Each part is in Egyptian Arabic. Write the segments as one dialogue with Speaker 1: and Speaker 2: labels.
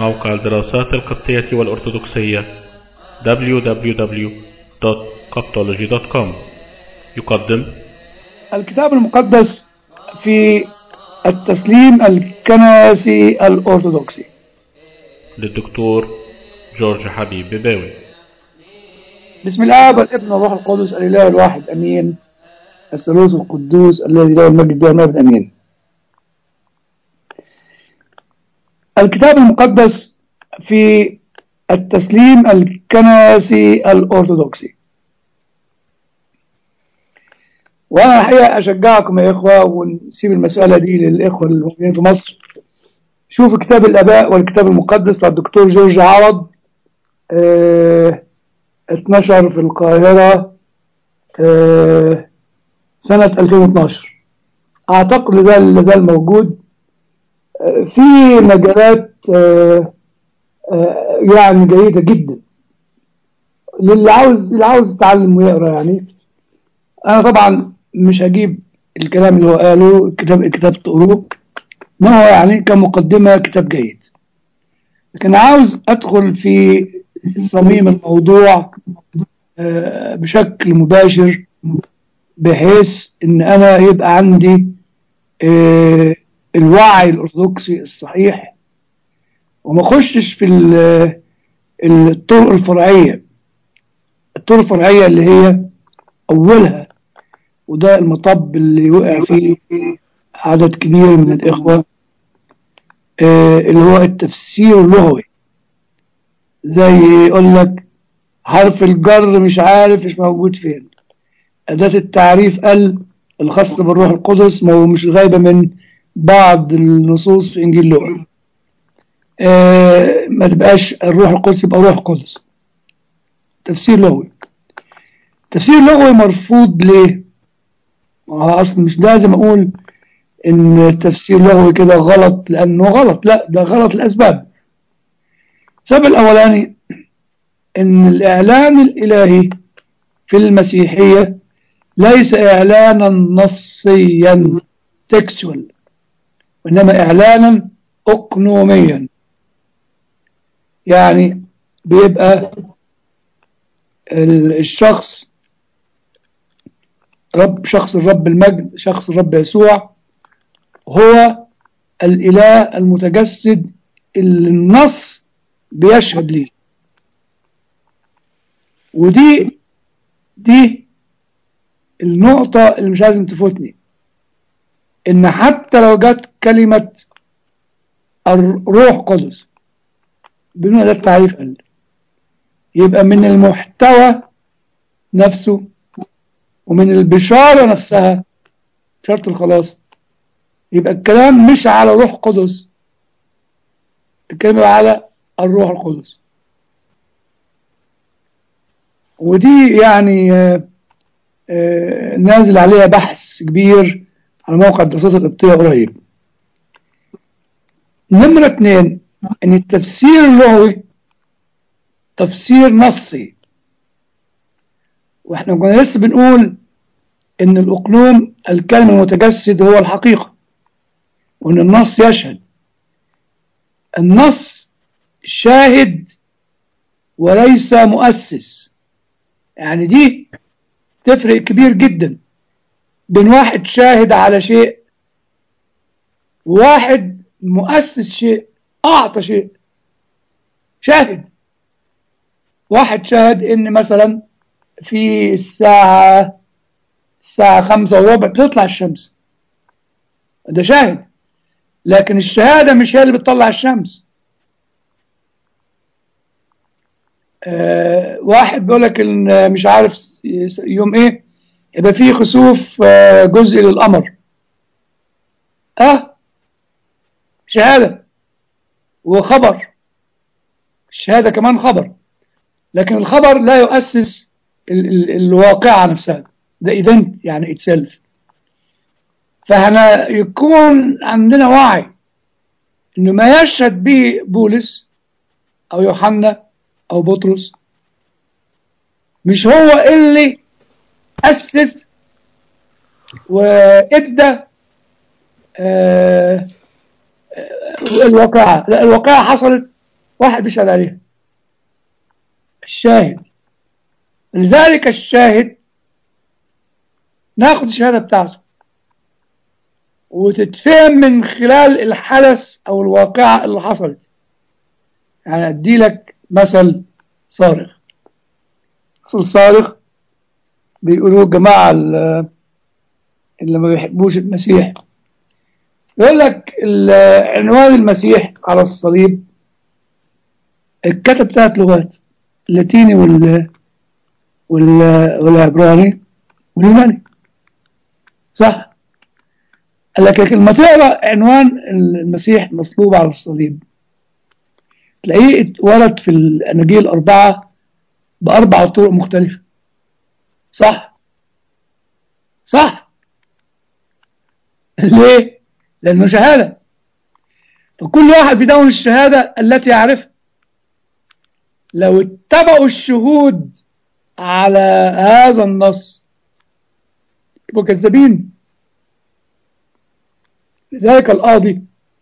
Speaker 1: موقع الدراسات القبطية والأرثوذكسية www.coptology.com يقدم
Speaker 2: الكتاب المقدس في التسليم الكنسي الأرثوذكسي
Speaker 1: للدكتور جورج حبيب بباوي
Speaker 2: بسم الله والابن والروح القدس الإله الواحد أمين الثالوث القدوس الذي له المجد دائما أبدا أمين الكتاب المقدس في التسليم الكنسي الأرثوذكسي وأنا الحقيقة أشجعكم يا إخوة ونسيب المسألة دي للإخوة الموجودين في مصر شوفوا كتاب الآباء والكتاب المقدس بتاع الدكتور جورج عوض اه اتنشر في القاهرة اه سنة 2012 أعتقد لازال لازال موجود اه في مجالات يعني جيدة جدا للي عاوز اللي عاوز يتعلم ويقرا يعني أنا طبعا مش هجيب الكلام اللي هو قاله الكتاب الكتاب تقروه ما هو يعني كمقدمة كتاب جيد لكن عاوز أدخل في صميم الموضوع بشكل مباشر بحيث ان انا يبقى عندي الوعي الارثوذكسي الصحيح وما اخشش في الطرق الفرعيه الطرق الفرعيه اللي هي اولها وده المطب اللي وقع فيه عدد كبير من الاخوه اللي هو التفسير اللغوي زي يقول لك حرف الجر مش عارف مش موجود فين أداة التعريف قال الخاص بالروح القدس ما هو مش غايبة من بعض النصوص في إنجيل لوقا آه ما تبقاش الروح القدس يبقى روح قدس تفسير لغوي تفسير لغوي مرفوض ليه؟ ما هو أصلا مش لازم أقول إن التفسير لغوي كده غلط لأنه غلط لا ده غلط الأسباب السبب الأولاني إن الإعلان الإلهي في المسيحية ليس إعلانا نصيا تكسوال وإنما إعلانا أقنوميا يعني بيبقى الشخص رب شخص الرب المجد شخص الرب يسوع هو الإله المتجسد اللي النص بيشهد ليه ودي دي النقطة اللي مش لازم تفوتني إن حتى لو جت كلمة الروح قدس بدون ده التعريف قال يبقى من المحتوى نفسه ومن البشارة نفسها شرط الخلاص يبقى الكلام مش على روح قدس الكلام على الروح القدس ودي يعني آآ آآ نازل عليها بحث كبير على موقع الدراسات القبطية قريب نمرة اتنين ان التفسير اللغوي تفسير نصي واحنا كنا لسه بنقول ان الاقلوم الكلمة المتجسد هو الحقيقة وان النص يشهد النص شاهد وليس مؤسس يعني دي تفرق كبير جدا بين واحد شاهد على شيء وواحد مؤسس شيء أعطى شيء شاهد واحد شاهد إن مثلا في الساعة الساعة خمسة وربع بتطلع الشمس ده شاهد لكن الشهادة مش هي اللي بتطلع الشمس آه واحد بيقول لك ان مش عارف يوم ايه يبقى فيه خسوف آه جزء للقمر اه شهاده وخبر الشهاده كمان خبر لكن الخبر لا يؤسس ال ال الواقعه نفسها ده ايفنت يعني اتسلف فاحنا يكون عندنا وعي انه ما يشهد به بولس او يوحنا او بطرس مش هو اللي اسس وادى آه، الواقعة لا الواقعة حصلت واحد بيشهد عليها الشاهد لذلك الشاهد ناخد الشهادة بتاعته وتتفهم من خلال الحدث أو الواقعة اللي حصلت يعني أدي لك مثل صارخ مثل صارخ بيقولوا الجماعة اللي ما بيحبوش المسيح يقول لك عنوان المسيح على الصليب اتكتب ثلاث لغات اللاتيني وال وال والعبراني واليوناني صح قال لك لما تقرا عنوان المسيح مصلوب على الصليب تلاقيه ورد في الاناجيل الاربعه باربع طرق مختلفه صح صح ليه لانه شهاده فكل واحد بيدون الشهاده التي يعرفها لو اتبعوا الشهود على هذا النص يبقوا كذابين لذلك القاضي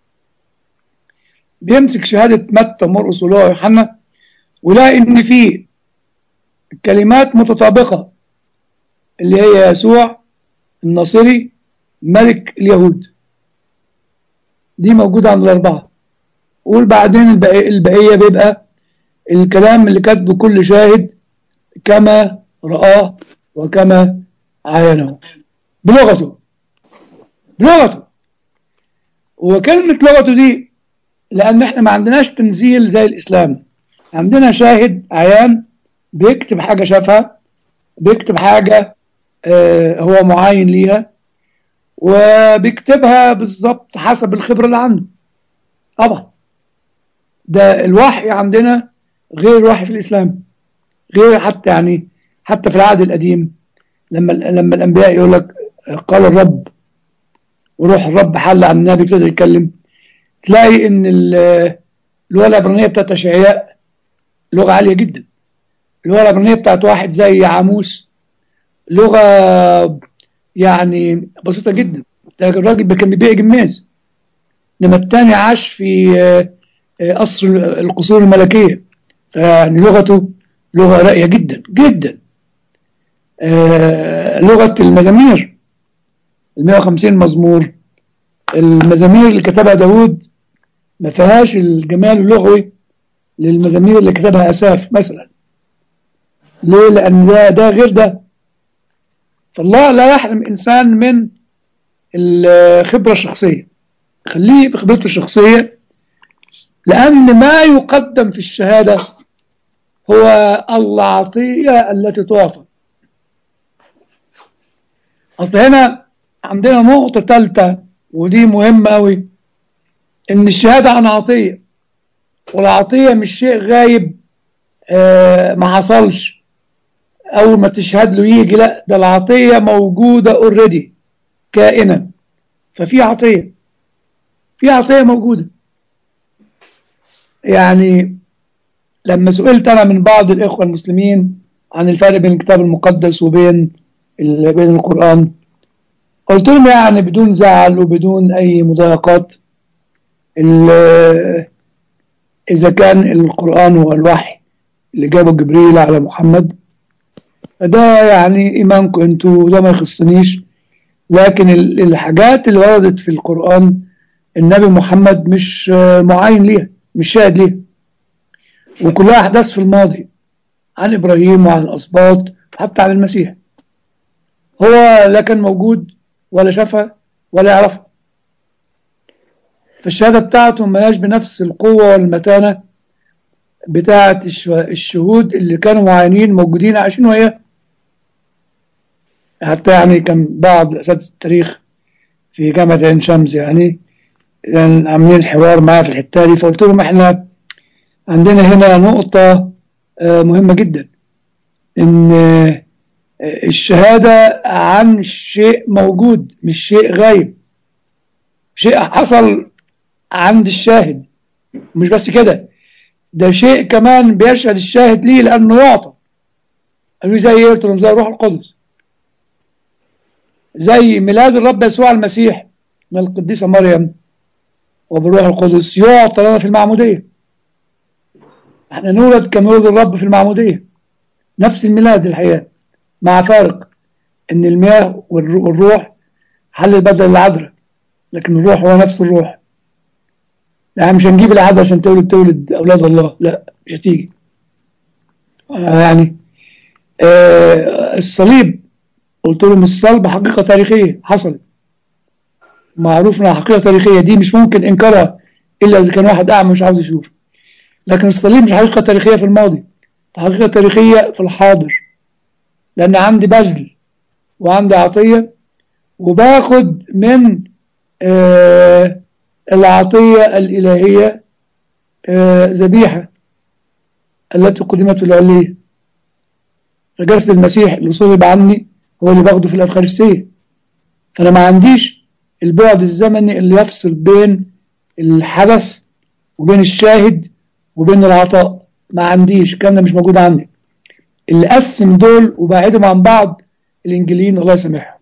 Speaker 2: بيمسك شهادة متى ومرقس ولوقا ويوحنا ويلاقي إن في كلمات متطابقة اللي هي يسوع الناصري ملك اليهود دي موجودة عند الأربعة وبعدين البقية, البقية بيبقى الكلام اللي كاتبه كل شاهد كما رآه وكما عاينه بلغته بلغته وكلمة لغته دي لأن احنا ما عندناش تنزيل زي الإسلام عندنا شاهد عيان بيكتب حاجة شافها بيكتب حاجة آه هو معاين ليها وبيكتبها بالظبط حسب الخبرة اللي عنده طبعا ده الوحي عندنا غير الوحي في الإسلام غير حتى يعني حتى في العهد القديم لما لما الأنبياء يقول لك قال الرب وروح الرب حل على النبي ابتدى يتكلم تلاقي ان اللغه العبرانيه بتاعت اشعياء لغه عاليه جدا اللغه العبرانيه بتاعت واحد زي عاموس لغه يعني بسيطه جدا ده الراجل كان بيبيع جماز انما الثاني عاش في قصر القصور الملكيه يعني لغته لغه راقيه جدا جدا لغه المزامير ال 150 مزمور المزامير اللي كتبها داود ما فيهاش الجمال اللغوي للمزامير اللي كتبها أساف مثلا ليه لأن ده, ده غير ده فالله لا يحرم إنسان من الخبرة الشخصية خليه بخبرته الشخصية لأن ما يقدم في الشهادة هو العطية التي تعطى أصل هنا عندنا نقطة ثالثة ودي مهمة أوي إن الشهادة عن عطية والعطية مش شيء غايب آه ما حصلش أول ما تشهد له يجي لا ده العطية موجودة اوريدي كائنة ففي عطية في عطية موجودة يعني لما سئلت أنا من بعض الإخوة المسلمين عن الفرق بين الكتاب المقدس وبين بين القرآن قلت لهم يعني بدون زعل وبدون أي مضايقات إذا كان القرآن هو الوحي اللي جابه جبريل على محمد فده يعني إيمانكم أنتوا ده ما يخصنيش لكن الحاجات اللي وردت في القرآن النبي محمد مش معين ليها مش شاهد ليها وكلها أحداث في الماضي عن إبراهيم وعن الأسباط حتى عن المسيح هو لا كان موجود ولا شافها ولا يعرفها فالشهادة بتاعته ملاش بنفس القوة والمتانة بتاعة الشهود اللي كانوا معينين موجودين عايشين وياه حتى يعني كان بعض أساتذة التاريخ في جامعة عين شمس يعني يعني عاملين حوار معاه في الحتة دي فقلت لهم احنا عندنا هنا نقطة مهمة جدا ان الشهادة عن شيء موجود مش شيء غايب شيء حصل عند الشاهد مش بس كده ده شيء كمان بيشهد الشاهد ليه لأنه يعطى قالوا زي ايه قلت لهم زي الروح القدس زي ميلاد الرب يسوع المسيح من القديسة مريم وبالروح القدس يعطى لنا في المعمودية احنا نولد كمولد الرب في المعمودية نفس الميلاد الحقيقة مع فارق ان المياه والرو- والروح حل بدل العذراء لكن الروح هو نفس الروح يعني مش هنجيب العذراء عشان تولد تولد اولاد الله لا مش هتيجي آه يعني آه الصليب قلت لهم الصلب حقيقة تاريخية حصلت معروف انها حقيقة تاريخية دي مش ممكن انكارها الا اذا كان واحد اعمى مش عاوز يشوف لكن الصليب مش حقيقة تاريخية في الماضي ده حقيقة تاريخية في الحاضر لان عندي بذل وعندي عطية وباخد من آه العطية الإلهية آه ذبيحة التي قدمت العلية فجسد المسيح اللي صلب عني هو اللي باخده في الأفخارستية فأنا ما عنديش البعد الزمني اللي يفصل بين الحدث وبين الشاهد وبين العطاء ما عنديش الكلام ده مش موجود عندي اللي قسم دول وبعدهم عن بعض الإنجيليين الله يسامحهم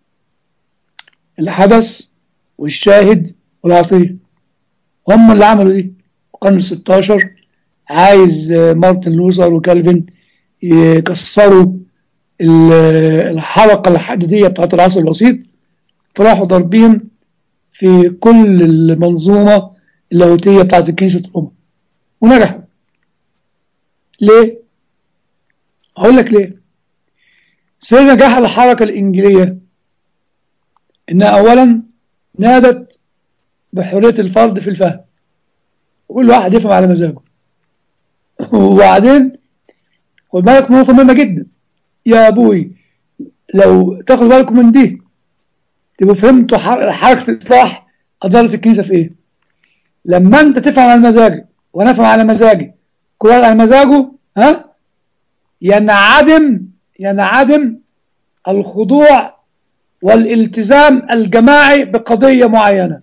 Speaker 2: الحدث والشاهد والعطية هم اللي عملوا دي القرن ال 16 عايز آه، مارتن لوثر وكالفن يكسروا ال- الحلقة الحديدية بتاعت العصر الوسيط فراحوا ضاربين في كل المنظومة اللاهوتية بتاعت كنيسة روما ونجحوا ليه؟ هقول لك ليه سر نجاح الحركة الإنجيلية إنها أولا نادت بحرية الفرد في الفهم وكل واحد يفهم على مزاجه وبعدين خد بالك من نقطة مهمة جدا يا أبوي لو تاخد بالكم من دي تبقوا فهمتوا حر- حركة الإصلاح أدارت الكنيسة في إيه لما أنت تفهم على مزاجك وأنا أفهم على مزاجي كل واحد على مزاجه ها ينعدم ينعدم الخضوع والالتزام الجماعي بقضية معينة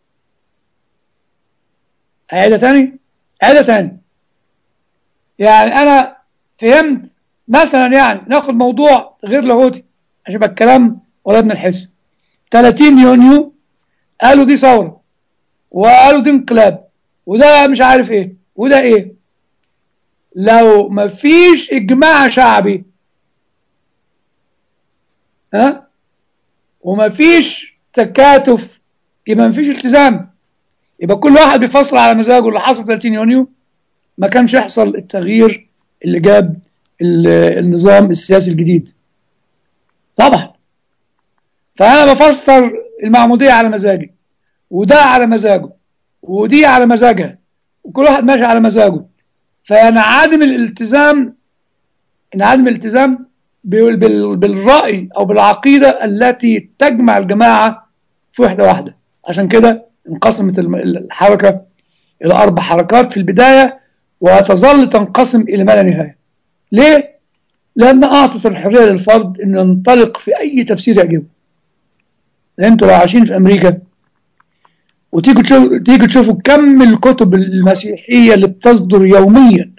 Speaker 2: عيدة تاني عيدة تاني يعني أنا فهمت مثلا يعني ناخد موضوع غير لاهوتي عشان يبقى الكلام ولا ابن الحس 30 يونيو قالوا دي ثورة وقالوا دي انقلاب وده مش عارف ايه وده ايه لو مفيش اجماع شعبي ها ومفيش تكاتف يبقى مفيش التزام يبقى كل واحد بيفصل على مزاجه اللي حصل 30 يونيو ما كانش يحصل التغيير اللي جاب ال- النظام السياسي الجديد طبعا فانا بفسر المعموديه على مزاجي وده على مزاجه ودي على مزاجها وكل واحد ماشي على مزاجه فينعدم الالتزام انعدم الالتزام بال- بال- بالرأي أو بالعقيدة التي تجمع الجماعة في وحدة واحدة عشان كده انقسمت الم- الحركة إلى أربع حركات في البداية وتظل تنقسم إلى ما لا نهاية ليه؟ لأن أعطت الحرية للفرد أن ينطلق في أي تفسير يعجبه أنتوا لو عايشين في أمريكا وتيجوا تشوفوا تيجوا تشوفوا كم الكتب المسيحية اللي بتصدر يوميا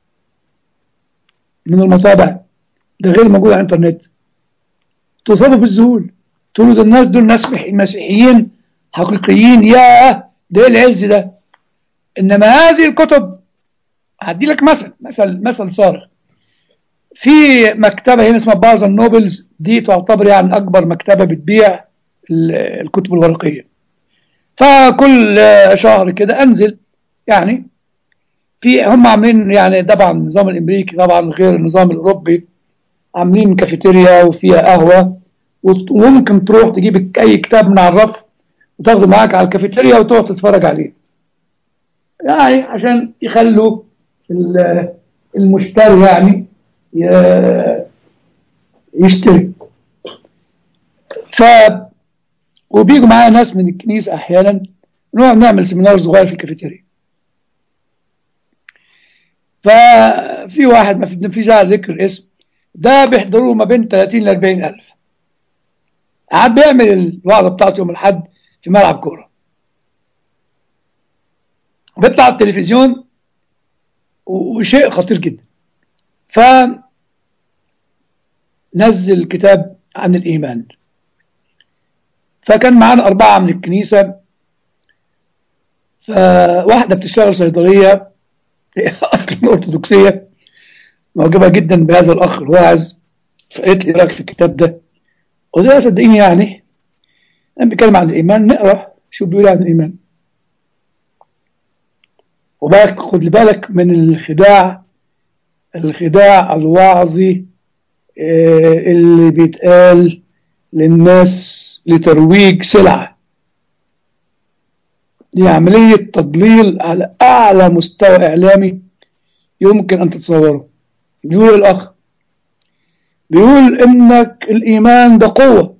Speaker 2: من المطابع ده غير موجود على الانترنت تصابوا بالذهول تقولوا ده الناس دول ناس مح- مسيحيين حقيقيين ياه ده ايه العز ده انما هذه الكتب هدي لك مثل مثل مثل صارخ في مكتبه هنا اسمها بارز النوبلز دي تعتبر يعني اكبر مكتبه بتبيع ال- الكتب الورقيه فكل آه، شهر كده انزل يعني في هم عاملين يعني طبعا النظام الامريكي طبعا غير النظام الاوروبي عاملين كافيتيريا وفيها قهوه وت- وممكن تروح تجيب اي كتاب من على الرف وتاخده معاك على الكافيتيريا وتقعد تتفرج عليه يعني عشان يخلوا ال- المشتري يعني ي- يشتري ف وبيجوا معايا ناس من الكنيسة أحيانا نقعد نعمل سيمينار صغير في الكافيتيريا ففي واحد ما في فيش داعي ذكر اسم ده بيحضروه ما بين 30 ل 40 ألف قاعد بيعمل الوعظة بتاعته يوم الأحد في ملعب كورة بيطلع على التلفزيون و- وشيء خطير جدا ف نزل كتاب عن الإيمان فكان معانا أربعة من الكنيسة فواحدة بتشتغل صيدلية أصل الأرثوذكسية معجبة جدا بهذا الأخ الواعظ فقالت لي إيه رأيك في الكتاب ده؟ قلت لها صدقيني يعني أنا بيتكلم عن الإيمان نقرأ شو بيقول عن الإيمان وبالك خد بالك من الخداع الخداع الوعظي اللي بيتقال للناس لترويج سلعة دي عملية تضليل على أعلى مستوى إعلامي يمكن أن تتصوره بيقول الأخ بيقول إنك الإيمان ده قوة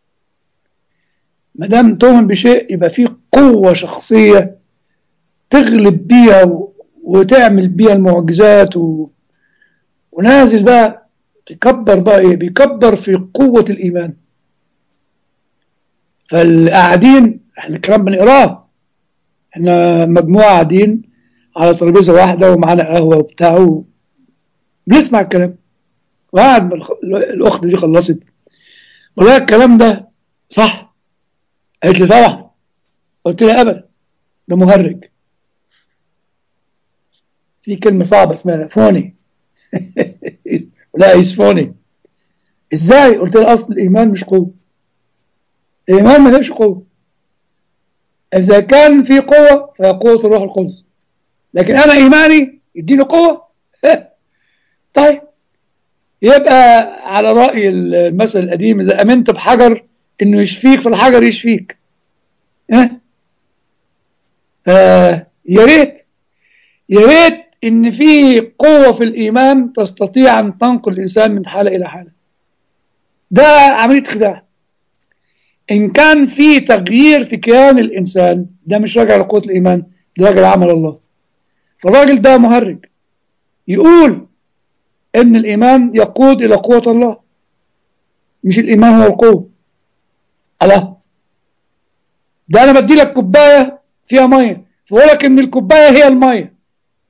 Speaker 2: ما دام تؤمن بشيء يبقى فيه قوة شخصية تغلب بيها وتعمل بيها المعجزات و... ونازل بقى تكبر بقى ايه بيكبر في قوة الإيمان فالقاعدين احنا الكلام بنقراه احنا مجموعة قاعدين على ترابيزة واحدة ومعانا قهوة وبتاع بنسمع الكلام وقعد الأخت دي خلصت ولا الكلام ده صح قالت لي طبعا قلت لها أبدا ده مهرج في كلمة صعبة اسمها فوني لا يسفوني ازاي قلت لها اصل الايمان مش قوه الايمان ما فيش قوه اذا كان في قوه فهي قوه الروح القدس لكن انا ايماني يديني قوه طيب يبقى على راي المثل القديم اذا امنت بحجر انه يشفيك فالحجر يشفيك ها يا ريت يا ريت ان في قوة في الايمان تستطيع ان تنقل الانسان من حالة الى حالة ده عملية خداع ان كان في تغيير في كيان الانسان ده مش راجع لقوة الايمان ده راجع لعمل الله فالراجل ده مهرج يقول ان الايمان يقود الى قوة الله مش الايمان هو القوة الله ده انا بدي لك كوباية فيها مية فبقول لك ان الكوباية هي المية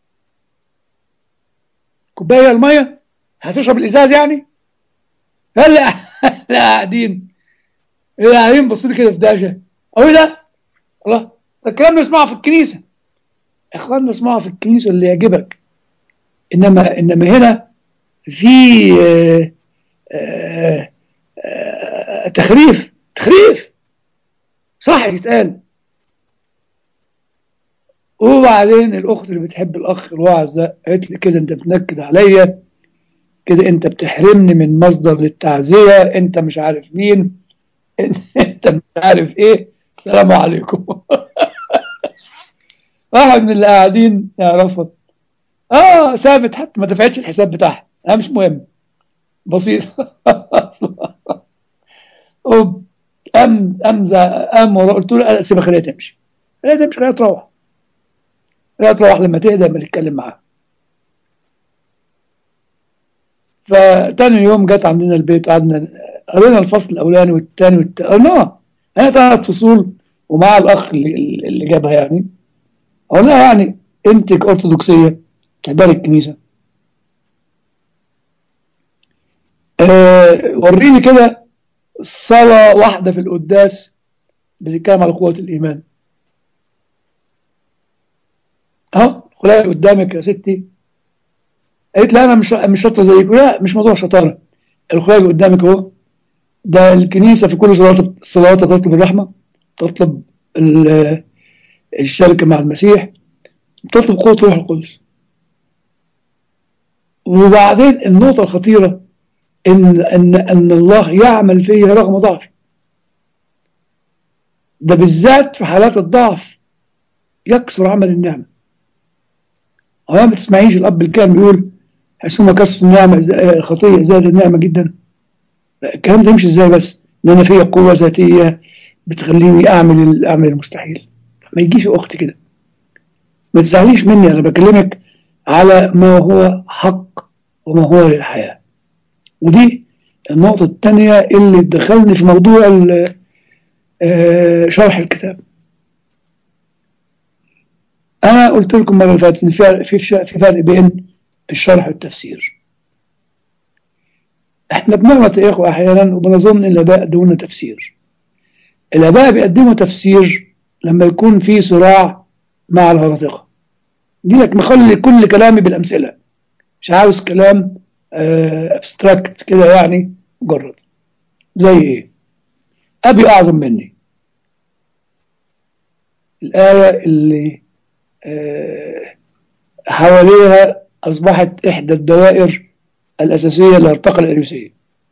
Speaker 2: كوبايه الميه هتشرب الازاز يعني هلا لا قاعدين قاعدين بصوا كده في دهشه او ايه ده الله ده الكلام ده نسمعه في الكنيسه اخواننا نسمعه في الكنيسه اللي يعجبك انما انما هنا في آآ آآ آآ تخريف تخريف صح يتقال وبعدين الاخت اللي بتحب الاخ الواعظ ده قالت لي كده انت بتنكد عليا كده انت بتحرمني من مصدر للتعزيه انت مش عارف مين انت مش عارف ايه السلام عليكم واحد من اللي قاعدين يعرفها اه ثابت حتى ما دفعتش الحساب بتاعها اه مش مهم بسيط قام قام قام قلت له سيبها خليها تمشي خليها تمشي خليها تروح لا تروح لما تهدى لما نتكلم معاها فتاني يوم جت عندنا البيت قعدنا قرينا الفصل الاولاني والثاني والثالث قلنا هي ثلاث فصول ومع الاخ اللي, اللي جابها يعني قلنا يعني انت كارثوذكسيه تحضري الكنيسه أه وريني كده صلاه واحده في القداس بتتكلم على قوه الايمان اهو خلاها قدامك يا ستي قالت لا انا مش مش شاطره زيك لا مش موضوع شطاره الخلايا اللي قدامك اهو ده الكنيسه في كل صلوات الصلوات تطلب الرحمه تطلب الشركه مع المسيح تطلب قوه روح القدس وبعدين النقطه الخطيره ان ان ان الله يعمل فيا رغم ضعفي ده بالذات في حالات الضعف يكسر عمل النعمه أو ما بتسمعيش الأب الكامل بيقول حسوما كسر النعمة الخطية زاد النعمة جدا الكلام ده يمشي ازاي بس ان انا فيا قوة ذاتية بتخليني اعمل اعمل المستحيل ما يجيش اخت كده ما تزعليش مني انا بكلمك على ما هو حق وما هو للحياة ودي النقطة الثانية اللي دخلني في موضوع شرح الكتاب أنا قلت لكم مرة اللي فاتت إن في في فرق بين الشرح والتفسير. إحنا بنغلط يا إخوة أحيانا وبنظن إن الآباء يقدموا تفسير. الآباء بيقدموا تفسير لما يكون في صراع مع الهرطقة. دي لك مخلي كل كلامي بالامثله مش عاوز كلام ابستراكت كده يعني مجرد زي ايه ابي اعظم مني الايه اللي آه، حواليها اصبحت احدى الدوائر الاساسيه للارتقاء الاريوسيه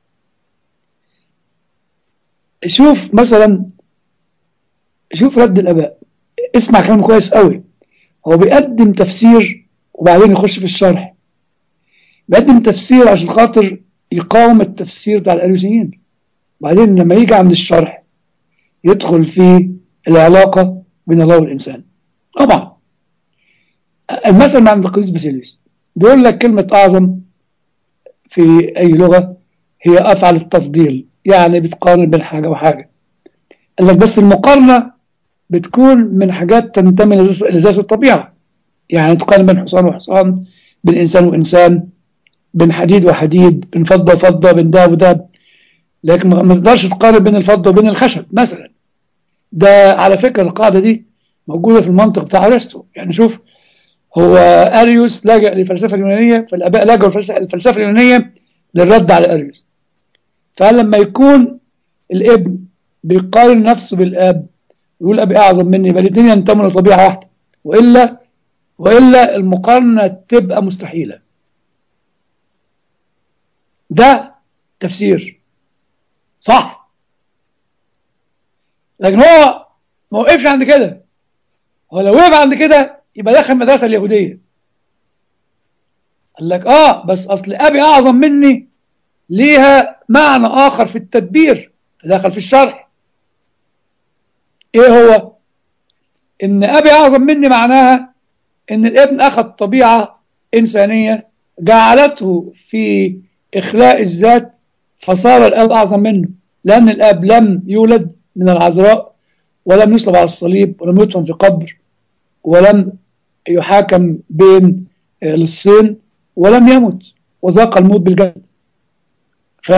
Speaker 2: شوف مثلا شوف رد الاباء اسمع كلام كويس قوي هو بيقدم تفسير وبعدين يخش في الشرح بيقدم تفسير عشان خاطر يقاوم التفسير بتاع الاريوسيين بعدين لما يجي عند الشرح يدخل في العلاقه بين الله والانسان طبعا المثل مع عند القديس باسيليوس بيقول لك كلمه اعظم في اي لغه هي افعل التفضيل يعني بتقارن بين حاجه وحاجه قال لك بس المقارنه بتكون من حاجات تنتمي لذات الطبيعه يعني تقارن بين حصان وحصان بين انسان وانسان بين حديد وحديد بين فضه وفضه بين دهب ودهب لكن ما تقدرش تقارن بين الفضه وبين الخشب مثلا ده على فكره القاعده دي موجوده في المنطق بتاع ارسطو يعني شوف هو اريوس لجأ للفلسفه اليونانيه فالاباء لجأوا الفلسفه اليونانيه للرد على اريوس فلما يكون الابن بيقارن نفسه بالاب يقول ابي اعظم مني يبقى الاثنين ينتموا لطبيعه واحده والا والا المقارنه تبقى مستحيله ده تفسير صح لكن هو ما وقفش عند كده هو لو وقف عند كده يبقى دخل المدرسه اليهوديه قال لك اه بس اصل ابي اعظم مني ليها معنى اخر في التدبير دخل في الشرح ايه هو ان ابي اعظم مني معناها ان الابن اخذ طبيعه انسانيه جعلته في اخلاء الذات فصار الاب اعظم منه لان الاب لم يولد من العذراء ولم يصلب على الصليب ولم يدفن في قبر ولم يحاكم بين للصين ولم يمت وذاق الموت بالجسد ف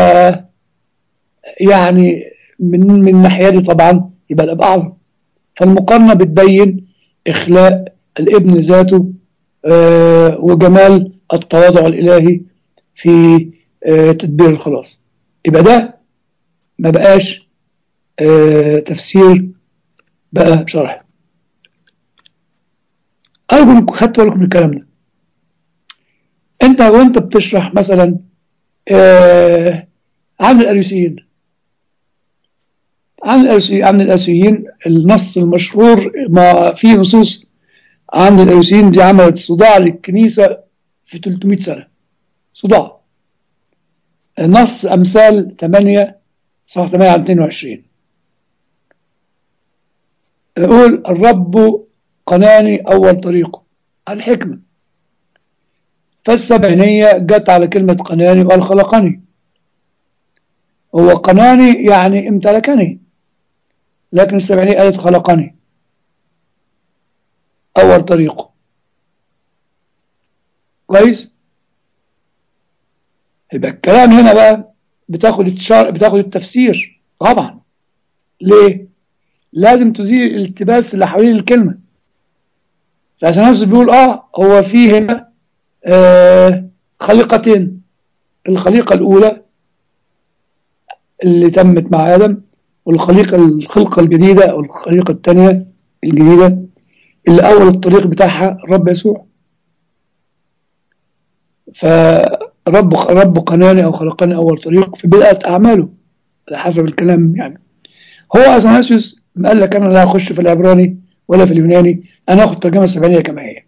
Speaker 2: يعني من من الناحيه دي طبعا يبقى الاب اعظم فالمقارنه بتبين اخلاء الابن ذاته آه وجمال التواضع الالهي في آه تدبير الخلاص يبقى ده ما بقاش آه تفسير بقى شرح ارجو انكم خدتوا بالكم من الكلام ده انت وانت بتشرح مثلا آه عن الاريوسيين عن الاريوسيين عن الاريوسيين النص المشهور ما في نصوص عن الاريوسيين دي عملت صداع للكنيسه في 300 سنه صداع نص امثال 8 صفحه 8 عن 22 يقول الرب قناني اول طريقه الحكمه فالسبعينيه جت على كلمه قناني وقال خلقني هو قناني يعني امتلكني لكن السبعينية قالت خلقني أول طريقه كويس يبقى الكلام هنا بقى بتاخد التشار بتاخد التفسير طبعا ليه لازم تزيل الالتباس اللي حوالين الكلمة عشان نفسه بيقول اه هو في هنا آه خليقتين الخليقة الأولى اللي تمت مع آدم والخليقة الخلقة الجديدة أو الخليقة الثانية الجديدة اللي أول الطريق بتاعها الرب يسوع فرب رب قناني أو خلقني أول طريق في بدأت أعماله على حسب الكلام يعني هو أثناسيوس قال لك أنا لا أخش في العبراني ولا في اليوناني أنا أخذ الترجمة السبعينية كما هي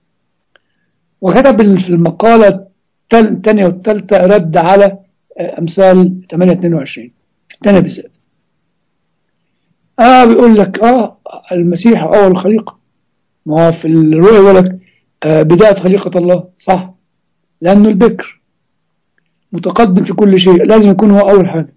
Speaker 2: وكتب في المقالة الثانية والثالثة رد على أمثال 8 22 الثانية بالذات آه بيقول لك آه المسيح أول خليقة ما هو في الرؤيا يقول لك آه بداية خليقة الله صح لأنه البكر متقدم في كل شيء لازم يكون هو أول حاجة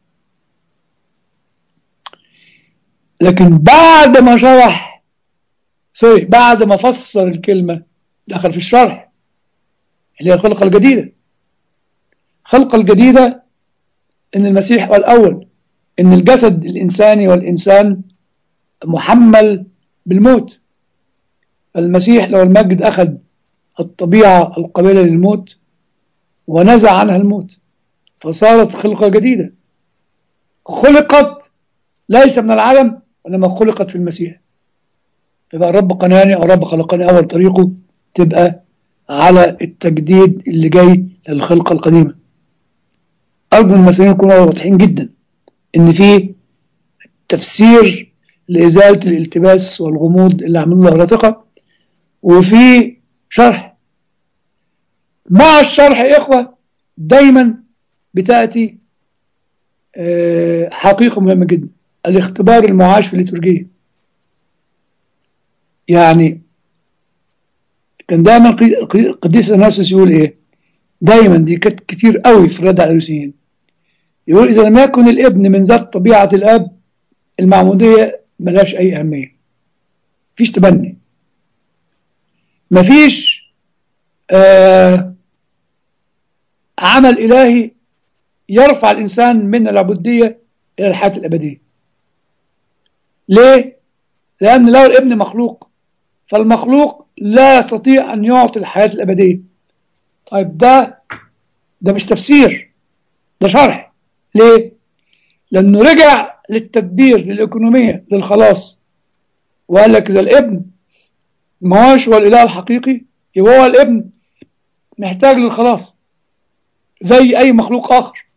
Speaker 2: لكن بعد ما شرح سوري بعد ما فسر الكلمة دخل في الشرح اللي هي الخلقة الجديدة الخلقة الجديدة إن المسيح هو الأول إن الجسد الإنساني والإنسان محمل بالموت فالمسيح لو المجد أخذ الطبيعة القابلة للموت ونزع عنها الموت فصارت خلقة جديدة خلقت ليس من العالم وإنما خلقت في المسيح يبقى الرب قناني أو الرب خلقني أول طريقه تبقى على التجديد اللي جاي للخلقة القديمة أرجو المسؤولين يكونوا واضحين جدا إن في تفسير لإزالة الالتباس والغموض اللي عملوا له هرطقة وفي شرح مع الشرح يا إخوة دايما بتأتي حقيقة مهمة جدا الاختبار المعاش في الليتورجية يعني كان دايما القديس اناسوس يقول ايه دايما دي كانت كتير قوي في الرد على الروسيين يقول اذا لم يكن الابن من ذات طبيعه الاب المعموديه ملهاش اي اهميه مفيش تبني مفيش آه عمل الهي يرفع الانسان من العبوديه الى الحياه الابديه ليه لان لو الابن مخلوق فالمخلوق لا يستطيع أن يعطي الحياة الأبدية طيب ده ده مش تفسير ده شرح ليه؟ لأنه رجع للتدبير للإيكونومية للخلاص وقال لك إذا الابن ما هوش هو الإله الحقيقي يبقى هو الابن محتاج للخلاص زي أي مخلوق آخر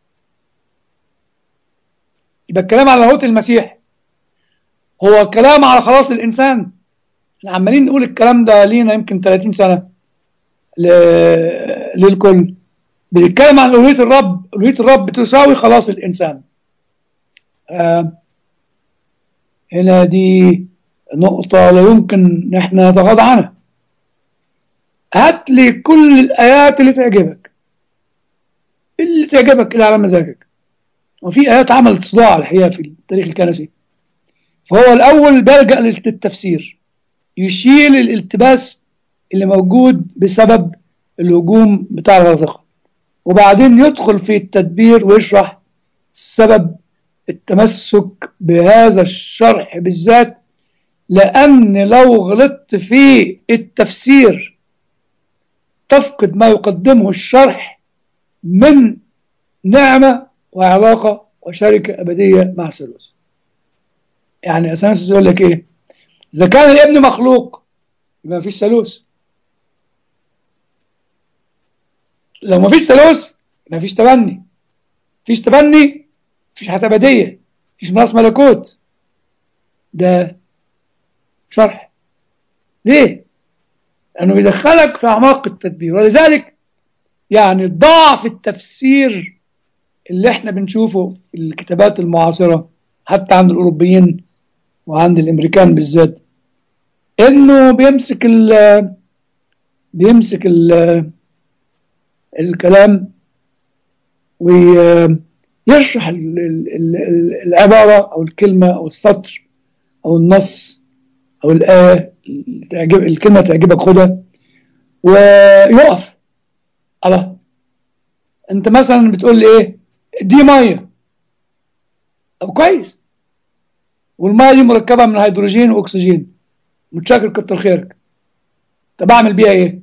Speaker 2: يبقى الكلام على لاهوت المسيح هو كلام على خلاص الإنسان احنا عمالين نقول الكلام ده لينا يمكن 30 سنة ل... للكل بنتكلم عن ألوهية الرب ألوهية الرب تساوي خلاص الإنسان آه هنا دي نقطة لا يمكن احنا نتغاضى عنها هات لي كل الآيات اللي تعجبك اللي تعجبك اللي على مزاجك وفي آيات عملت صداع الحقيقة في التاريخ الكنسي فهو الأول بيلجأ للتفسير يشيل الالتباس اللي موجود بسبب الهجوم بتاع الغرفقة وبعدين يدخل في التدبير ويشرح سبب التمسك بهذا الشرح بالذات لأن لو غلطت في التفسير تفقد ما يقدمه الشرح من نعمة وعلاقة وشركة أبدية مع الثالوث يعني أسانس يقول لك إيه إذا كان الابن مخلوق يبقى مفيش ثالوث لو مفيش ثالوث يبقى مفيش تبني مفيش تبني مفيش حياة أبدية مفيش ميراث ملكوت ده شرح ليه؟ لأنه بيدخلك في أعماق التدبير ولذلك يعني ضعف التفسير اللي احنا بنشوفه في الكتابات المعاصرة حتى عند الأوروبيين وعند الامريكان بالذات انه بيمسك ال بيمسك ال الكلام ويشرح العبارة أو الكلمة أو السطر أو النص أو الآية تعجب الكلمة تعجبك خدها ويقف الله أنت مثلا بتقول لي إيه دي مية طب كويس والميه دي مركبه من هيدروجين واكسجين متشكر كتر خيرك طب اعمل بيها ايه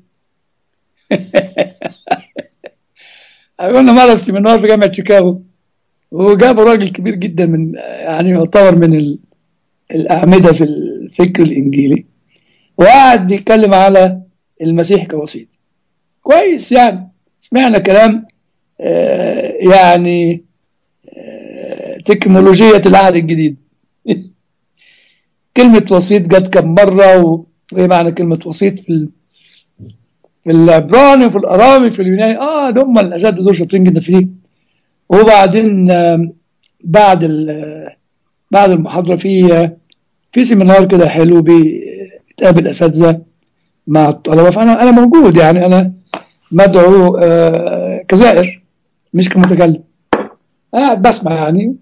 Speaker 2: قلنا مره في سيمينار في جامعه شيكاغو وجابوا راجل كبير جدا من يعني يعتبر من ال... الاعمده في الفكر الانجيلي وقعد بيتكلم على المسيح كوسيط كويس يعني سمعنا كلام آه يعني آه تكنولوجيه العهد الجديد كلمة وسيط جت كم مرة وإيه معنى كلمة وسيط في ال... في العبراني وفي الأرامي في اليوناني آه ده هم الأجاد دول شاطرين جدا فيه وبعدين بعد بعد المحاضرة في في سيمينار كده حلو بيتقابل أساتذة مع الطلبة فأنا أنا موجود يعني أنا مدعو كزائر مش كمتكلم قاعد بسمع يعني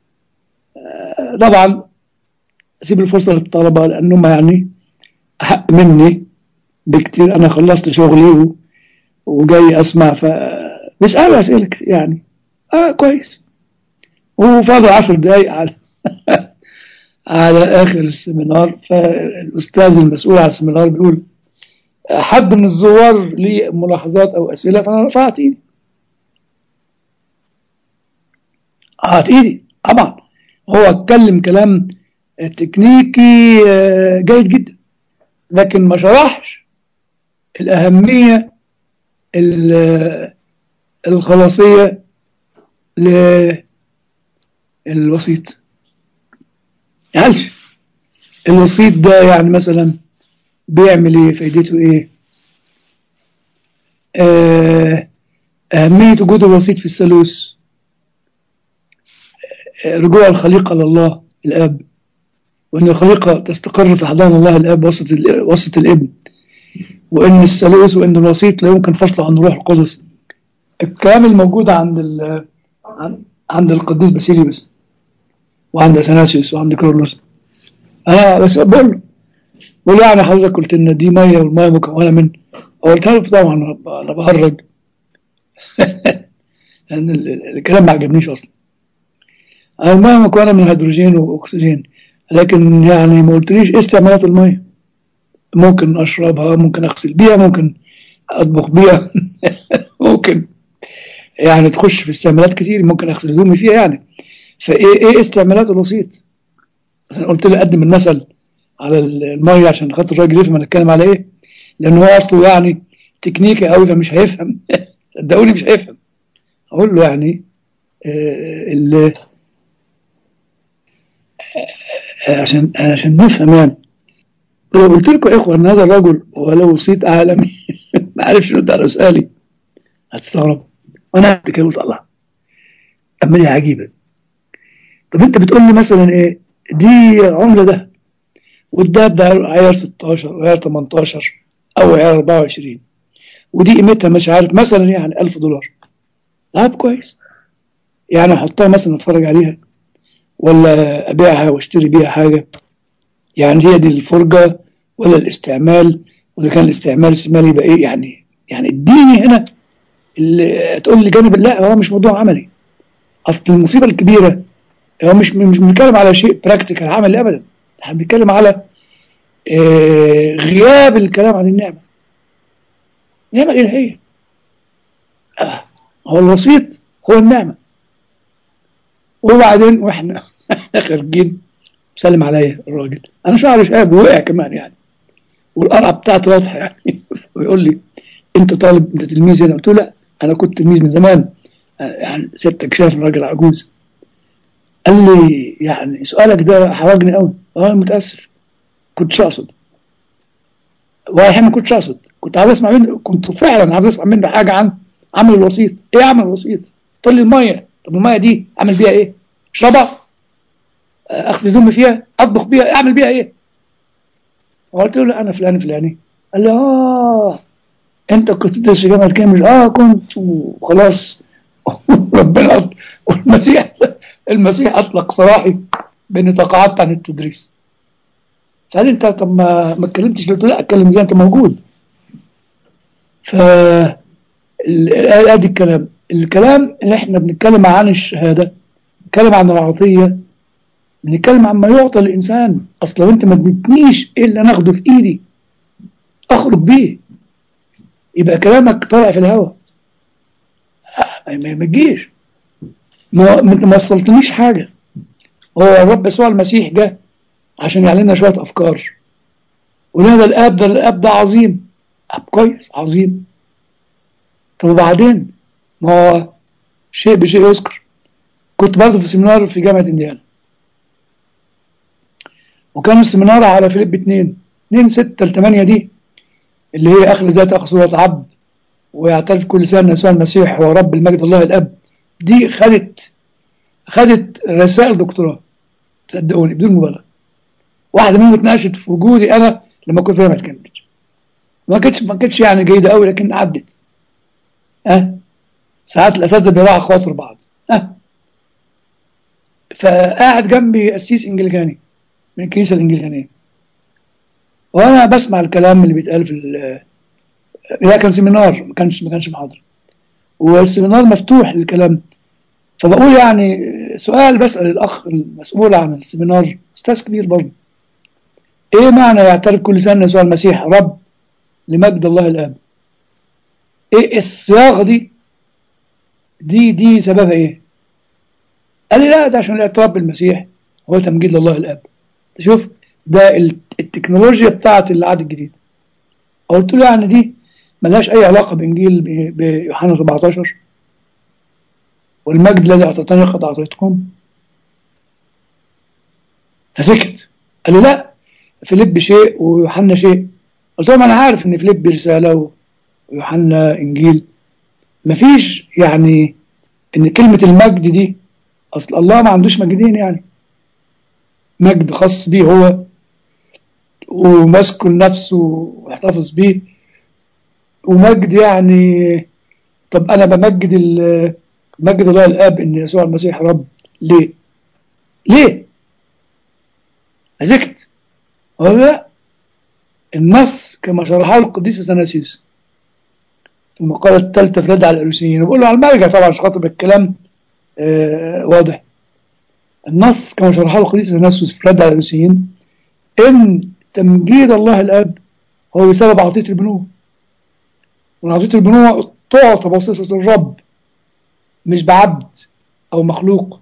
Speaker 2: طبعا اسيب الفرصه للطلبه لانهم يعني احق مني بكتير انا خلصت شغلي وجاي اسمع ف بيسالوا اسئله يعني اه كويس وفاضل عشر دقايق على على آخر السمينار فالأستاذ المسؤول على السمينار بيقول حد من الزوار لي ملاحظات أو أسئلة فأنا رفعت إيدي رفعت إيدي طبعا هو اتكلم كلام تكنيكي آه، جيد جدا لكن ما شرحش الأهمية ال- الخلاصية للوسيط قالش الوسيط ده يعني مثلا بيعمل ايه فايدته ايه آه، أهمية وجود الوسيط في الثالوث آه، رجوع الخليقة لله الآب وأن الخليقة تستقر في حضان الله الآب وسط ال- وسط الابن وأن الثالوث وأن الوسيط لا يمكن فصله عن الروح القدس الكلام الموجود عند ال- عن- عند القديس باسيليوس وعند اثناسيوس وعند كارلوس انا بس بقول له بقول له يعني حضرتك قلت ان دي ميه والميه مكونه من قلت له طبعا انا ب- انا بهرج لان ال- ال- الكلام ما عجبنيش اصلا الميه مكونه من هيدروجين واكسجين لكن يعني ما قلتليش ايه استعمالات الميه ممكن اشربها ممكن اغسل بيها ممكن اطبخ بيها ممكن يعني تخش في استعمالات كتير ممكن اغسل هدومي فيها يعني فايه ايه استعمالات الوسيط مثلا قلت له قدم المثل على الميه عشان خاطر الراجل يفهم انا اتكلم على ايه لان هو اصله يعني تكنيكي قوي فمش هيفهم صدقوني مش هيفهم اقول له يعني آه، ال- آه، عشان عشان نفهم يعني لو قلت لكم يا اخوه ان هذا الرجل ولو وسيط عالمي ما عرفش يرد على سؤالي هتستغرب وانا قعدت كده قلت الله اما دي عجيبه طب انت بتقول لي مثلا ايه دي عمله ده والدهب ده عيار 16 وعيار 18 او عيار 24 ودي قيمتها مش عارف مثلا يعني 1000 دولار طب كويس يعني احطها مثلا اتفرج عليها ولا ابيعها واشتري بيها حاجه يعني هي دي الفرجه ولا الاستعمال واذا كان الاستعمال استعمال يبقى ايه يعني يعني اديني هنا اللي تقول لي جانب لا هو مش موضوع عملي اصل المصيبه الكبيره هو مش مش بنتكلم على شيء براكتيكال عملي ابدا احنا بنتكلم على آه، غياب الكلام عن النعمه النعمه الالهيه آه، هو الوسيط هو النعمه وبعدين واحنا احنا خارجين سلم عليا الراجل انا شعري شاب وقع كمان يعني والقرعه بتاعته واضحه يعني ويقول لي انت طالب انت تلميذ هنا قلت له لا انا كنت تلميذ من زمان آه، يعني ستك شايف الراجل عجوز قال لي يعني سؤالك ده حرجني قوي انا متاسف كنتش اقصد واحيانا ما كنتش اقصد كنت عايز اسمع منه كنت فعلا عايز اسمع منه حاجه عن عمل الوسيط ايه عمل الوسيط تقول لي الميه طب الميه دي اعمل بيها ايه اشربها آه، اغسل هدومي فيها اطبخ بيها اعمل بيها ايه قلت له لا انا فلان فلاني قال لي اه انت كنت تدرس في جامعه كامبريدج اه كنت وخلاص ربنا أط- والمسيح المسيح اطلق سراحي باني تقاعدت عن التدريس فقال لي انت طب ما ما اتكلمتش قلت له لا اتكلم زي انت موجود ف ال- ادي الكلام الكلام اللي احنا بنتكلم عن الشهاده بنتكلم عن العطيه بنتكلم عن ما يعطى الانسان اصل لو انت ما اديتنيش ايه اللي انا اخده في ايدي اخرج بيه يبقى كلامك طالع في الهواء ما ما- ما تجيش ما ما انت ما وصلتنيش حاجه هو الرب يسوع المسيح جه عشان يعلمنا شويه افكار ولهذا الاب ده الاب ده عظيم اب كويس عظيم طب وبعدين ما هو شيء بشيء يذكر كنت برضه في سيمينار في جامعه انديانا وكان السيمينار على فيليب 2 2 6 ل 8 دي اللي هي اخذ ذات اخذ صوره عبد ويعترف كل سنه ان يسوع المسيح هو رب المجد الله الاب دي خدت خدت رسائل دكتوراه صدقوني بدون مبالغه واحده منهم اتناقشت في وجودي انا لما كنت في جامعه كامبريدج ما كانتش ما كانتش يعني جيده قوي لكن عدت ها أه؟ ساعات الاساتذه بيراعوا خاطر بعض ها أه؟ فقاعد جنبي قسيس انجليكاني من الكنيسه الانجليكانيه وانا بسمع الكلام اللي بيتقال في ال- ده كان سيمينار ما كانش ما كانش محاضره والسيمينار مفتوح للكلام فبقول يعني سؤال بسأل الأخ المسؤول عن السيمينار أستاذ كبير برضه إيه معنى يعترف كل سنة يسوع المسيح رب لمجد الله الآب إيه الصياغة دي دي دي سببها إيه قال لي لا ده عشان الاعتراف بالمسيح هو تمجيد لله الآب تشوف ده التكنولوجيا بتاعت العهد الجديد قلت له يعني دي ملهاش أي علاقة بإنجيل بيوحنا 17 والمجد الذي أعطيتني قد أعطيتكم فسكت قال لي لا فيليب شيء ويوحنا شيء قلت لهم أنا عارف إن فيليب رسالة ويوحنا إنجيل مفيش يعني إن كلمة المجد دي أصل الله ما عندوش مجدين يعني مجد خاص بيه هو وماسكه لنفسه واحتفظ بيه ومجد يعني طب انا بمجد مجد الله الاب ان يسوع المسيح رب ليه ليه سكت هو لا النص كما شرحه القديس اثناسيوس في المقالة الثالثة في رد على الأروسيين وبقول له على المرجع طبعا عشان خاطر الكلام آه واضح النص كما شرحه القديس اثناسيوس في رد على الأروسيين إن تمجيد الله الأب هو بسبب عطية البنوة وعطية البنوة تعطى بواسطة الرب مش بعبد أو مخلوق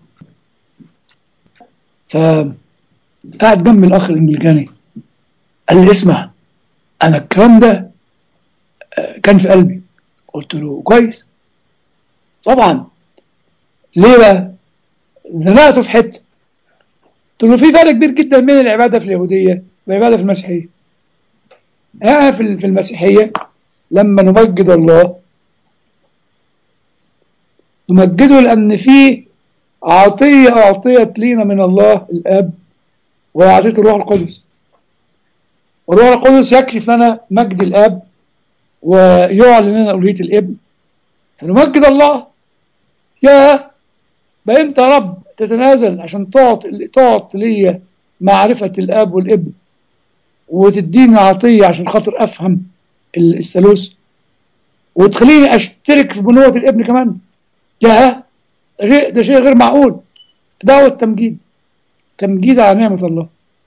Speaker 2: فقعد جنب الأخ الإنجليكاني قال لي اسمع أنا الكلام ده كان في قلبي قلت له كويس طبعا ليه بقى زنقته في حته قلت له في فرق كبير جدا بين العباده في اليهوديه والعباده في المسيحيه يعني في في المسيحيه لما نمجد الله نمجده لان في عطيه اعطيت لينا من الله الاب وهي عطيه الروح القدس والروح القدس يكشف لنا مجد الاب ويعلن لنا الوهيه الابن فنمجد الله يا بقى انت يا رب تتنازل عشان تعطي تعطي ليا معرفة الاب والابن وتديني عطية عشان خاطر افهم الثالوث وتخليني اشترك في بنوة الابن كمان يا شيء ده شيء غير معقول ده هو التمجيد تمجيد على نعمة الله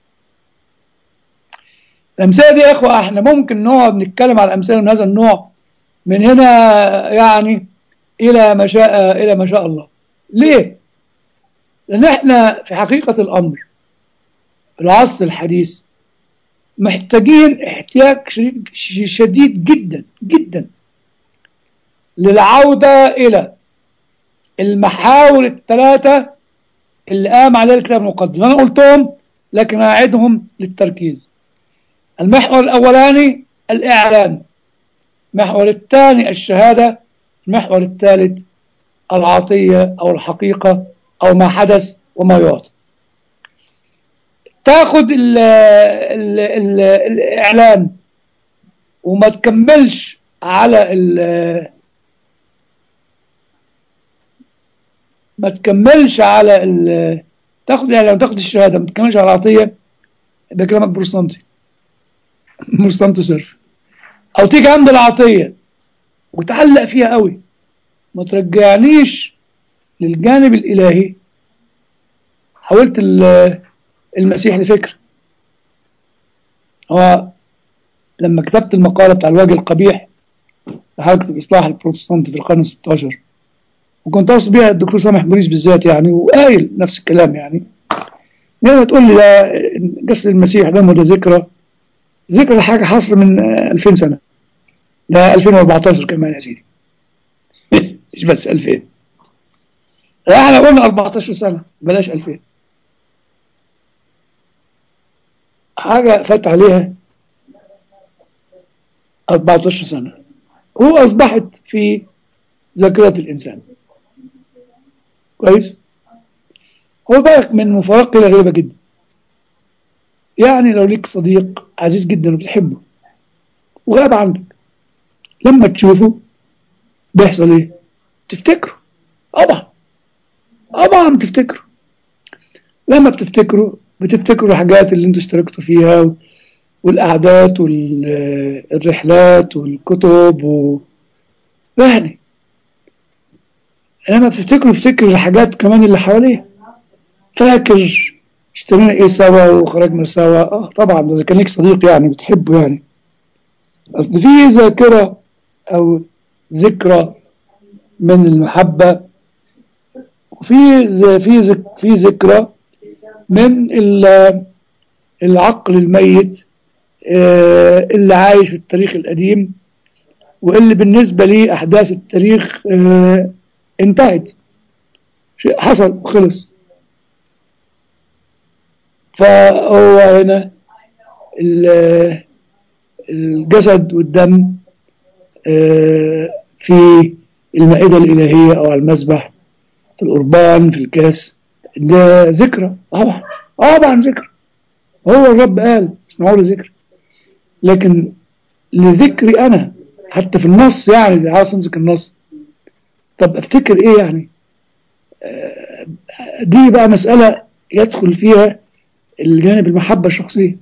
Speaker 2: الأمثلة دي يا إخوة إحنا ممكن نقعد نتكلم على أمثلة من هذا النوع من هنا يعني إلى ما شاء إلى ما شاء الله ليه؟ لأن إحنا في حقيقة الأمر في العصر الحديث محتاجين احتياج شديد جدا جدا للعودة إلى المحاور الثلاثة اللي قام عليها الكتاب المقدس أنا قلتهم لكن أعيدهم للتركيز المحور الأولاني الإعلام المحور الثاني الشهادة المحور الثالث العطية أو الحقيقة أو ما حدث وما يعطى تاخد ال ال ال الإعلام وما تكملش على ال ما تكملش على ال تاخد الإعلام تاخد الشهادة ما تكملش على العطية يبقى كلامك بروستانتي بروستانتي صرف أو تيجي عند العطية وتعلق فيها قوي ما ترجعنيش للجانب الإلهي حاولت المسيح لفكر هو لما كتبت المقالة بتاع الوجه القبيح في حلقة الإصلاح البروتستانتي في القرن 16 وكنت أقصد بيها الدكتور سامح بوريس بالذات يعني وقايل نفس الكلام يعني لما تقول لي ده جسد المسيح ده ده ذكرى ذكرى حاجة حاصلة من 2000 سنة ده 2014 كمان يا سيدي مش بس 2000 احنا قلنا 14 سنة بلاش 2000 حاجة فات عليها 14 سنة وأصبحت في ذاكرة الإنسان كويس هو بالك من مفارقة غريبة جدا يعني لو ليك صديق عزيز جدا وبتحبه وغاب عنك لما تشوفه بيحصل ايه تفتكره طبعا طبعا تفتكره لما بتفتكروا بتفتكروا الحاجات اللي انتوا اشتركتوا فيها والقعدات والرحلات والكتب و... يعني لما بتفتكروا افتكر الحاجات كمان اللي حواليه فاكر اشترينا ايه سوا وخرجنا سوا اه طبعا ده كان ليك صديق يعني بتحبه يعني اصل في ذاكرة او ذكرى من المحبة وفي ز- في ذك- في ذكرى من ال- العقل الميت آه، اللي عايش في التاريخ القديم واللي بالنسبة لي أحداث التاريخ آه، انتهت شيء حصل وخلص فهو هنا ال- الجسد والدم آه، في المائدة الإلهية أو على المذبح في القربان في الكاس ده ذكرى طبعا طبعا ذكرى هو الرب قال اسمعوا له ذكر لكن لذكري أنا حتى في النص يعني زي عاوز امسك النص طب افتكر ايه يعني آه، دي بقى مسألة يدخل فيها الجانب المحبة الشخصية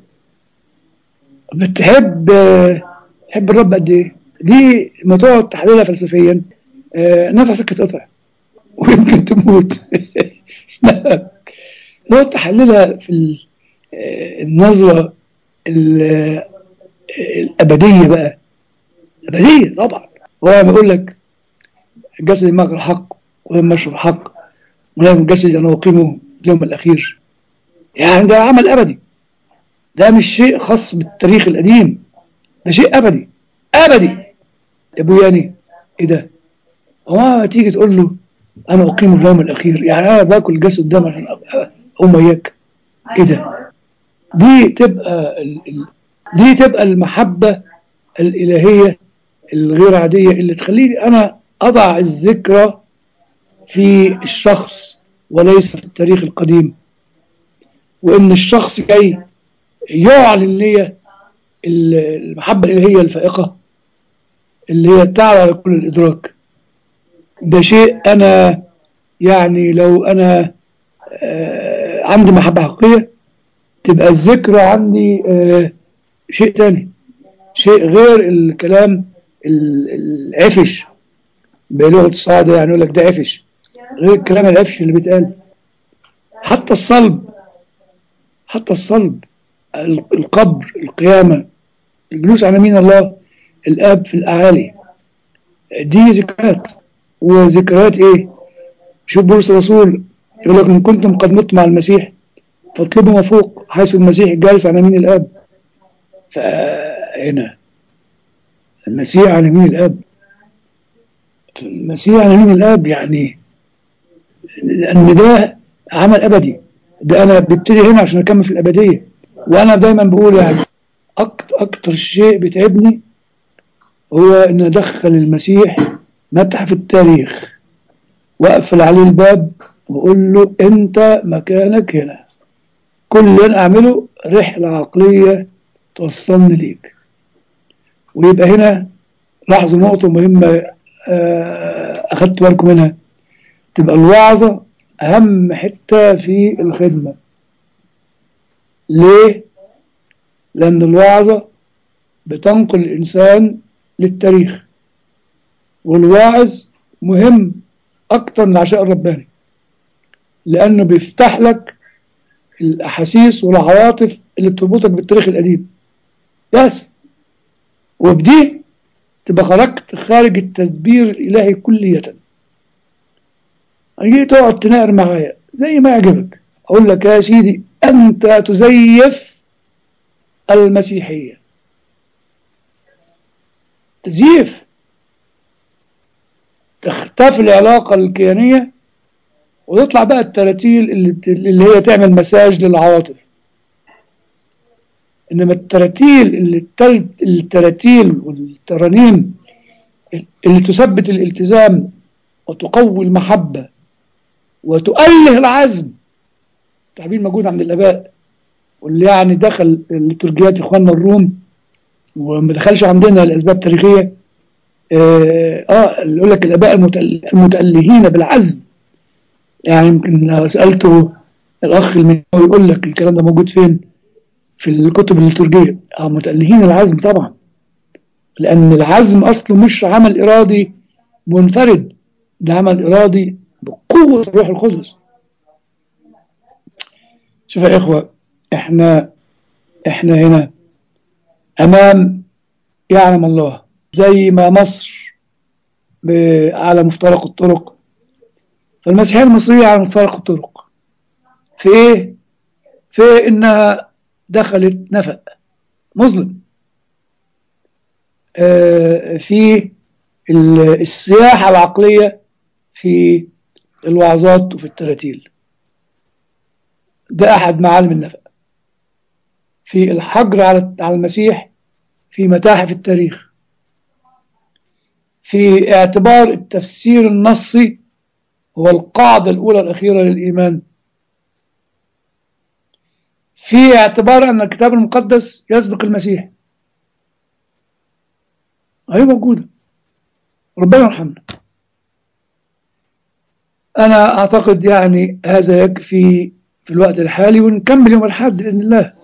Speaker 2: بتحب آه، تحب الرب قد ايه دي ما تقعد تحللها فلسفيا آه، نفسك يتقطع ويمكن تموت لو تحللها في ال- آه، النظرة ال- آه، الأبدية بقى أبدية طبعا هو بيقول لك الجسد معك الحق ولما اشرب الحق ولما الجسد أنا أقيمه اليوم الأخير يعني ده عمل أبدي ده مش شيء خاص بالتاريخ القديم ده شيء أبدي أبدي يا أبو ياني إيه ده؟ هو ما تيجي تقول له أنا أقيم اليوم الأخير يعني أنا باكل جسد ده عشان أبقى أقوم وياك إيه ده؟ دي تبقى ال... ال... دي تبقى المحبة الإلهية الغير عادية اللي تخليني أنا أضع الذكرى في الشخص وليس في التاريخ القديم وإن الشخص جاي يعلن لي المحبة الإلهية الفائقة اللي هي تعلى على كل الإدراك ده شيء أنا يعني لو أنا آه، عندي محبة حقيقية تبقى الذكرى عندي آه، شيء تاني شيء غير الكلام ال- العفش بلغة الصعيدة يعني يقول لك ده عفش غير الكلام العفش اللي بيتقال حتى الصلب حتى الصلب ال- القبر القيامة الجلوس على يمين الله الآب في الأعالي دي ذكريات وذكريات إيه شوف بولس الرسول يقول لك إن كنتم قد مت مع المسيح فاطلبوا ما فوق حيث المسيح جالس على يمين الآب فهنا المسيح على يمين الآب المسيح على يمين الآب يعني لأن ده عمل أبدي ده أنا ببتدي هنا عشان أكمل في الأبدية وأنا دايما بقول يعني أكتر, أكتر شيء بيتعبني هو إن أدخل المسيح متحف التاريخ وأقفل عليه الباب وأقول له أنت مكانك هنا كل اللي أنا أعمله رحلة عقلية توصلني ليك ويبقى هنا لاحظوا نقطة مهمة آه، أخدت بالكم منها تبقى الوعظة أهم حتة في الخدمة ليه؟ لأن الوعظة بتنقل الإنسان للتاريخ والواعظ مهم أكتر من العشاء الرباني لأنه بيفتح لك الأحاسيس والعواطف اللي بتربطك بالتاريخ القديم بس وبدي تبقى خرجت خارج التدبير الإلهي كلية أجي تقعد تناقر معايا زي ما يعجبك أقول لك يا سيدي أنت تزيف المسيحية تزييف تختفي العلاقة الكيانية ويطلع بقى التراتيل اللي, اللي هي تعمل مساج للعواطف انما التراتيل اللي التل- التراتيل والترانيم اللي تثبت الالتزام وتقوي المحبة وتؤله العزم تعبير موجود عند الآباء واللي يعني دخل لترجيات إخواننا الروم وما دخلش عندنا لأسباب تاريخية آه, آه اللي يقول لك الآباء المتأل- المتألهين بالعزم يعني يمكن لو سألته الأخ المنوي يقول لك الكلام ده موجود فين في الكتب الليتورجية آه متألهين العزم طبعا لأن العزم أصله مش عمل إرادي منفرد ده عمل إرادي بقوة الروح القدس شوف يا إخوة إحنا إحنا هنا أمام يعلم الله زي ما مصر ب- على مفترق الطرق فالمسيحية المصرية على مفترق الطرق في إيه؟ في إنها دخلت نفق مظلم آه، في ال- السياحة العقلية في الوعظات وفي التراتيل ده أحد معالم النفق في الحجر على على المسيح في متاحف التاريخ في اعتبار التفسير النصي هو القاعدة الأولى الأخيرة للإيمان في اعتبار أن الكتاب المقدس يسبق المسيح هي موجودة ربنا يرحمنا أنا أعتقد يعني هذا يكفي في الوقت الحالي ونكمل يوم الأحد بإذن الله